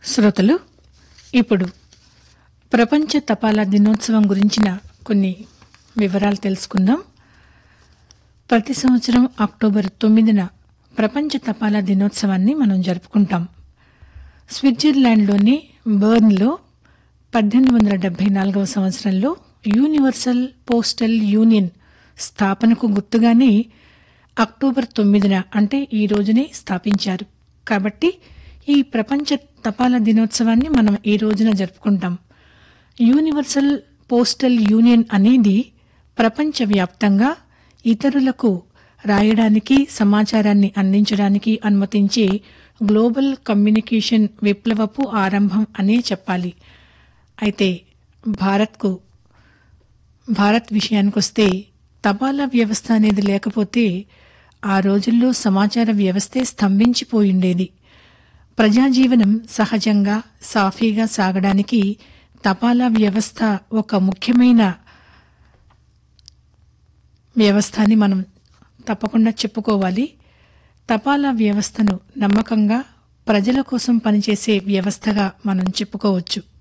శ్రోతలు ఇప్పుడు ప్రపంచ తపాలా దినోత్సవం గురించిన కొన్ని వివరాలు తెలుసుకుందాం ప్రతి సంవత్సరం అక్టోబర్ తొమ్మిదిన ప్రపంచ తపాలా దినోత్సవాన్ని మనం జరుపుకుంటాం స్విట్జర్లాండ్లోని బర్న్లో పద్దెనిమిది వందల డెబ్బై నాలుగవ సంవత్సరంలో యూనివర్సల్ పోస్టల్ యూనియన్ స్థాపనకు గుర్తుగానే అక్టోబర్ తొమ్మిదిన అంటే ఈ రోజునే స్థాపించారు కాబట్టి ఈ ప్రపంచ తపాలా దినోత్సవాన్ని మనం ఈ రోజున జరుపుకుంటాం యూనివర్సల్ పోస్టల్ యూనియన్ అనేది ప్రపంచవ్యాప్తంగా ఇతరులకు రాయడానికి సమాచారాన్ని అందించడానికి అనుమతించే గ్లోబల్ కమ్యూనికేషన్ విప్లవపు ఆరంభం అనే చెప్పాలి అయితే భారత్కు భారత్ విషయానికొస్తే తపాలా వ్యవస్థ అనేది లేకపోతే ఆ రోజుల్లో సమాచార వ్యవస్థే స్తంభించిపోయిండేది ప్రజాజీవనం సహజంగా సాఫీగా సాగడానికి తపాలా వ్యవస్థ ఒక ముఖ్యమైన వ్యవస్థ అని మనం తప్పకుండా చెప్పుకోవాలి తపాలా వ్యవస్థను నమ్మకంగా ప్రజల కోసం పనిచేసే వ్యవస్థగా మనం చెప్పుకోవచ్చు